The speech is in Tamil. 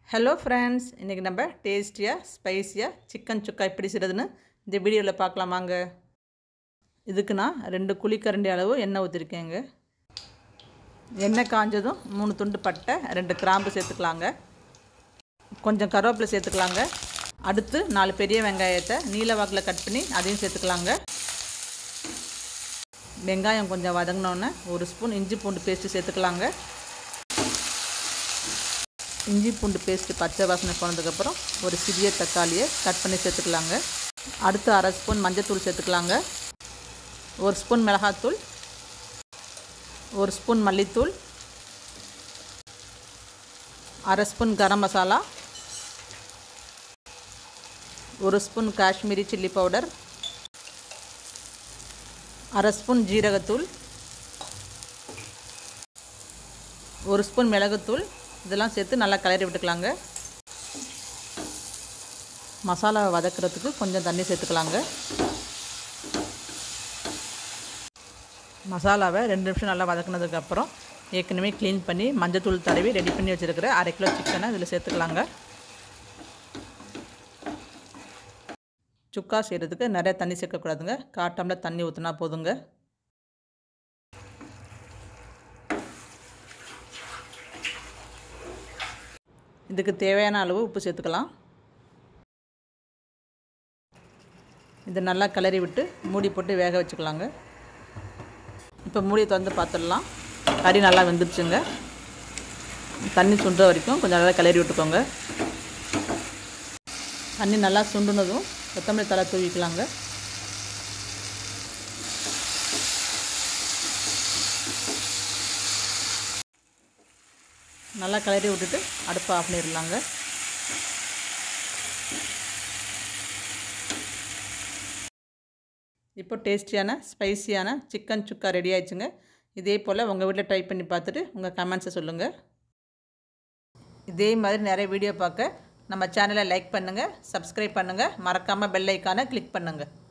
ஹலோ ஃப்ரெண்ட்ஸ் இன்றைக்கி நம்ம டேஸ்டியாக ஸ்பைஸியாக சிக்கன் சுக்கா எப்படி செய்கிறதுன்னு இந்த வீடியோவில் பார்க்கலாமாங்க இதுக்கு நான் ரெண்டு குழிக்கரண்டி அளவு எண்ணெய் ஊற்றிருக்கேங்க எண்ணெய் காஞ்சதும் மூணு துண்டு பட்டை ரெண்டு கிராம்பு சேர்த்துக்கலாங்க கொஞ்சம் கருவேப்பிலை சேர்த்துக்கலாங்க அடுத்து நாலு பெரிய வெங்காயத்தை நீல வாக்கில் கட் பண்ணி அதையும் சேர்த்துக்கலாங்க வெங்காயம் கொஞ்சம் வதங்கினோன்னே ஒரு ஸ்பூன் இஞ்சி பூண்டு பேஸ்ட்டு சேர்த்துக்கலாங்க இஞ்சி பூண்டு பேஸ்ட்டு பச்சை வாசனை போனதுக்கப்புறம் ஒரு சிறிய தக்காளியை கட் பண்ணி சேர்த்துக்கலாங்க அடுத்து அரை ஸ்பூன் மஞ்சத்தூள் சேர்த்துக்கலாங்க ஒரு ஸ்பூன் மிளகாத்தூள் ஒரு ஸ்பூன் மல்லித்தூள் அரை ஸ்பூன் கரம் மசாலா ஒரு ஸ்பூன் காஷ்மீரி சில்லி பவுடர் அரை ஸ்பூன் ஜீரகத்தூள் ஒரு ஸ்பூன் மிளகுத்தூள் இதெல்லாம் சேர்த்து நல்லா கிளறி விட்டுக்கலாங்க மசாலாவை வதக்கிறதுக்கு கொஞ்சம் தண்ணி சேர்த்துக்கலாங்க மசாலாவை ரெண்டு நிமிஷம் நல்லா வதக்குனதுக்கப்புறம் ஏற்கனவே க்ளீன் பண்ணி மஞ்சத்தூள் தடவி ரெடி பண்ணி வச்சுருக்கிற அரை கிலோ சிக்கனை இதில் சேர்த்துக்கலாங்க சுக்கா செய்கிறதுக்கு நிறைய தண்ணி சேர்க்கக்கூடாதுங்க காட்டமில் தண்ணி ஊற்றினா போதுங்க இதுக்கு தேவையான அளவு உப்பு சேர்த்துக்கலாம் இதை நல்லா கிளறி விட்டு மூடி போட்டு வேக வச்சுக்கலாங்க இப்போ மூடியை திறந்து பார்த்துடலாம் கறி நல்லா வெந்துருச்சுங்க தண்ணி சுண்டுற வரைக்கும் கொஞ்சம் நல்லா கிளறி விட்டுக்கோங்க தண்ணி நல்லா சுண்டுனதும் கொத்தமல்லி தலை தூவிக்கலாங்க நல்லா கிளறி விட்டுட்டு அடுப்பை ஆஃப் பண்ணிடலாங்க இப்போ டேஸ்டியான ஸ்பைசியான சிக்கன் சுக்கா ரெடி ஆயிடுச்சுங்க இதே போல் உங்கள் வீட்டில் ட்ரை பண்ணி பார்த்துட்டு உங்கள் கமெண்ட்ஸை சொல்லுங்கள் இதே மாதிரி நிறைய வீடியோ பார்க்க நம்ம சேனலை லைக் பண்ணுங்கள் சப்ஸ்கிரைப் பண்ணுங்கள் மறக்காமல் பெல் ஐக்கானை கிளிக் பண்ணுங்கள்